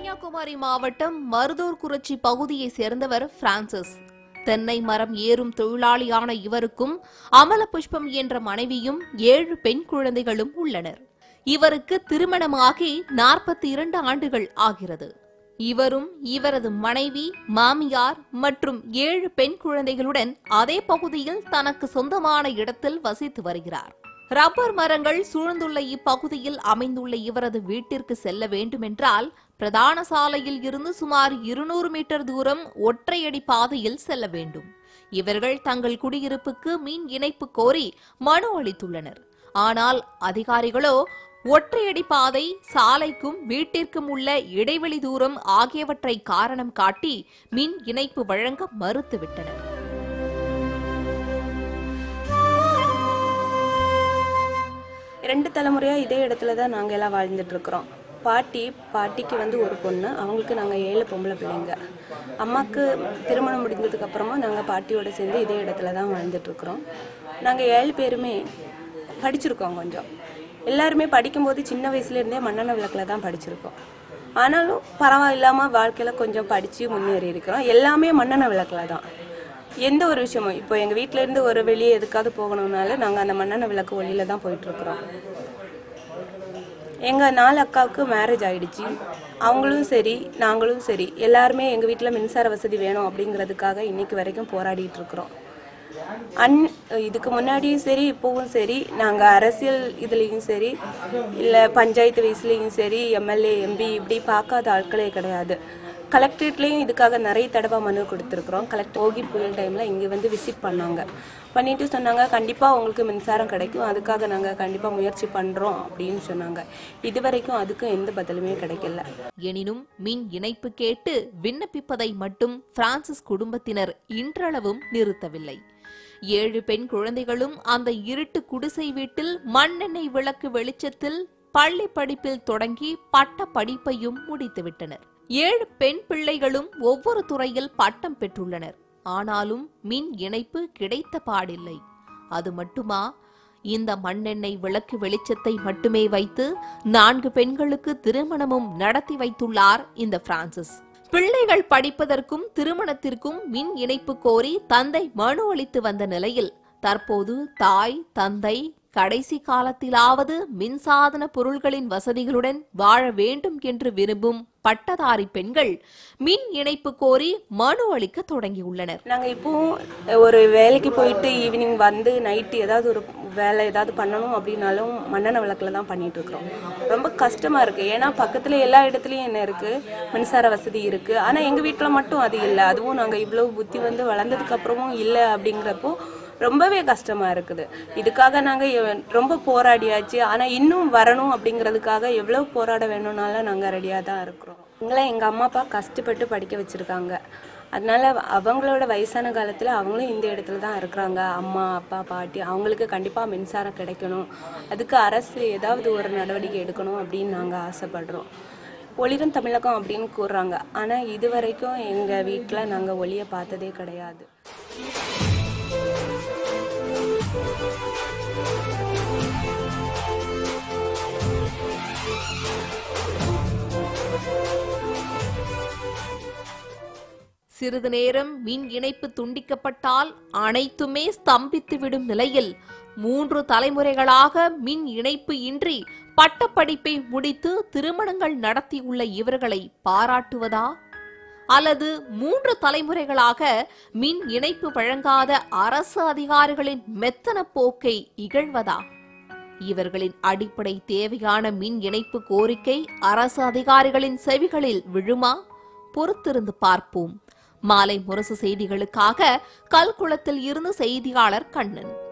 கன்னியாகுமரி மாவட்டம் மருதூர் குறிச்சி பகுதியை சேர்ந்தவர் பிரான்சிஸ் தென்னை மரம் ஏறும் தொழிலாளியான இவருக்கும் அமல புஷ்பம் என்ற மனைவியும் ஏழு பெண் குழந்தைகளும் உள்ளனர் இவருக்கு திருமணமாகி நாற்பத்தி இரண்டு ஆண்டுகள் ஆகிறது இவரும் இவரது மனைவி மாமியார் மற்றும் ஏழு பெண் குழந்தைகளுடன் அதே பகுதியில் தனக்கு சொந்தமான இடத்தில் வசித்து வருகிறார் ரப்பர் மரங்கள் சூழ்ந்துள்ள இப்பகுதியில் அமைந்துள்ள இவரது வீட்டிற்கு செல்ல வேண்டுமென்றால் பிரதான சாலையில் இருந்து சுமார் இருநூறு மீட்டர் தூரம் ஒற்றையடி பாதையில் செல்ல வேண்டும் இவர்கள் தங்கள் குடியிருப்புக்கு மின் இணைப்பு கோரி மனு அளித்துள்ளனர் ஆனால் அதிகாரிகளோ ஒற்றையடி பாதை சாலைக்கும் வீட்டிற்கும் உள்ள இடைவெளி தூரம் ஆகியவற்றை காரணம் காட்டி மின் இணைப்பு வழங்க மறுத்துவிட்டனர் ரெண்டு தலைமுறையாக இதே இடத்துல தான் நாங்கள் எல்லாம் வாழ்ந்துட்டு இருக்கிறோம் பாட்டி பாட்டிக்கு வந்து ஒரு பொண்ணு அவங்களுக்கு நாங்கள் ஏழு பொம்பளை பிள்ளைங்க அம்மாவுக்கு திருமணம் முடிந்ததுக்கு அப்புறமா நாங்கள் பாட்டியோட சேர்ந்து இதே இடத்துல தான் வாழ்ந்துட்டு இருக்கிறோம் நாங்கள் ஏழு பேருமே படிச்சிருக்கோம் கொஞ்சம் எல்லாருமே படிக்கும்போது சின்ன வயசுலேருந்தே மண்ணெண்ணெய் விளக்கில் தான் படிச்சிருக்கோம் ஆனாலும் பரவாயில்லாமல் வாழ்க்கையில் கொஞ்சம் படித்து முன்னேறி இருக்கிறோம் எல்லாமே மண்ணெண்ணெய் விளக்கில் தான் எந்த ஒரு விஷயமும் இப்போ எங்கள் வீட்டிலேருந்து ஒரு வெளியே எதுக்காவது போகணும்னால நாங்கள் அந்த மண்ணெண்ணெய் விளக்கு ஒளியில தான் போயிட்டுருக்குறோம் எங்கள் நாலு அக்காவுக்கு மேரேஜ் ஆயிடுச்சு அவங்களும் சரி நாங்களும் சரி எல்லாருமே எங்கள் வீட்டில் மின்சார வசதி வேணும் அப்படிங்கிறதுக்காக இன்னைக்கு வரைக்கும் போராடிட்டு இருக்கிறோம் அன் இதுக்கு முன்னாடியும் சரி இப்போவும் சரி நாங்கள் அரசியல் இதுலேயும் சரி இல்லை பஞ்சாயத்து வயசுலேயும் சரி எம்எல்ஏ எம்பி இப்படி பார்க்காத ஆட்களே கிடையாது கலெக்டரேட்லேயும் இதுக்காக நிறைய தடவை மனு கொடுத்துருக்குறோம் கலெக்டர் ஓகி புயல் டைமில் இங்கே வந்து விசிட் பண்ணாங்க பண்ணிட்டு சொன்னாங்க கண்டிப்பாக உங்களுக்கு மின்சாரம் கிடைக்கும் அதுக்காக நாங்கள் கண்டிப்பாக முயற்சி பண்ணுறோம் அப்படின்னு சொன்னாங்க இது வரைக்கும் அதுக்கும் எந்த பதிலுமே கிடைக்கல எனினும் மின் இணைப்பு கேட்டு விண்ணப்பிப்பதை மட்டும் பிரான்சிஸ் குடும்பத்தினர் இன்றளவும் நிறுத்தவில்லை ஏழு பெண் குழந்தைகளும் அந்த இருட்டு குடிசை வீட்டில் மண்ணெண்ணெய் விளக்கு வெளிச்சத்தில் பள்ளி படிப்பில் தொடங்கி பட்ட படிப்பையும் முடித்துவிட்டனர் ஏழு பெண் பிள்ளைகளும் ஒவ்வொரு துறையில் பட்டம் பெற்றுள்ளனர் ஆனாலும் மின் இணைப்பு கிடைத்த பாடில்லை அது மட்டுமா இந்த மண்ணெண்ணெய் விளக்கு வெளிச்சத்தை மட்டுமே வைத்து நான்கு பெண்களுக்கு திருமணமும் நடத்தி வைத்துள்ளார் இந்த பிரான்சிஸ் பிள்ளைகள் படிப்பதற்கும் திருமணத்திற்கும் மின் இணைப்பு கோரி தந்தை மனு அளித்து வந்த நிலையில் தற்போது தாய் தந்தை கடைசி காலத்திலாவது மின்சாதன பொருள்களின் வசதிகளுடன் வாழ வேண்டும் என்று விரும்பும் பட்டதாரி பெண்கள் மின் இணைப்பு கோரி மனு அளிக்க தொடங்கியுள்ளனர் நாங்கள் இப்போவும் ஒரு வேலைக்கு போயிட்டு ஈவினிங் வந்து நைட்டு ஏதாவது ஒரு வேலை ஏதாவது பண்ணணும் அப்படின்னாலும் மண்ணெண்ணெய் விளக்கில் தான் பண்ணிட்டு இருக்கிறோம் ரொம்ப கஷ்டமாக இருக்குது ஏன்னா பக்கத்தில் எல்லா இடத்துலையும் என்ன இருக்குது மின்சார வசதி இருக்குது ஆனால் எங்கள் வீட்டில் மட்டும் அது இல்லை அதுவும் நாங்கள் இவ்வளோ புத்தி வந்து வளர்ந்ததுக்கு அப்புறமும் இல்லை அப்படிங்கிறப்போ ரொம்பவே கஷ்டமாக இருக்குது இதுக்காக நாங்கள் ரொம்ப போராடியாச்சு ஆனால் இன்னும் வரணும் அப்படிங்கிறதுக்காக எவ்வளோ போராட வேணும்னாலும் நாங்கள் ரெடியாக தான் இருக்கிறோம் எங்களை எங்கள் அம்மா அப்பா கஷ்டப்பட்டு படிக்க வச்சுருக்காங்க அதனால அவங்களோட வயசான காலத்தில் அவங்களும் இந்த இடத்துல தான் இருக்கிறாங்க அம்மா அப்பா பாட்டி அவங்களுக்கு கண்டிப்பாக மின்சாரம் கிடைக்கணும் அதுக்கு அரசு ஏதாவது ஒரு நடவடிக்கை எடுக்கணும் அப்படின்னு நாங்கள் ஆசைப்படுறோம் ஒளிரும் தமிழகம் அப்படின்னு கூறுறாங்க ஆனால் இது வரைக்கும் எங்கள் வீட்டில் நாங்கள் ஒளியை பார்த்ததே கிடையாது சிறிது நேரம் மின் இணைப்பு துண்டிக்கப்பட்டால் அனைத்துமே ஸ்தம்பித்துவிடும் நிலையில் மூன்று தலைமுறைகளாக மின் இணைப்பு இன்றி பட்டப்படிப்பை முடித்து திருமணங்கள் நடத்தியுள்ள இவர்களை பாராட்டுவதா அல்லது மூன்று தலைமுறைகளாக மின் இணைப்பு வழங்காத அரசு அதிகாரிகளின் மெத்தன போக்கை இகழ்வதா இவர்களின் அடிப்படை தேவையான மின் இணைப்பு கோரிக்கை அரசு அதிகாரிகளின் செவிகளில் விழுமா பொறுத்திருந்து பார்ப்போம் மாலை முரசு செய்திகளுக்காக கல்குளத்தில் இருந்து செய்தியாளர் கண்ணன்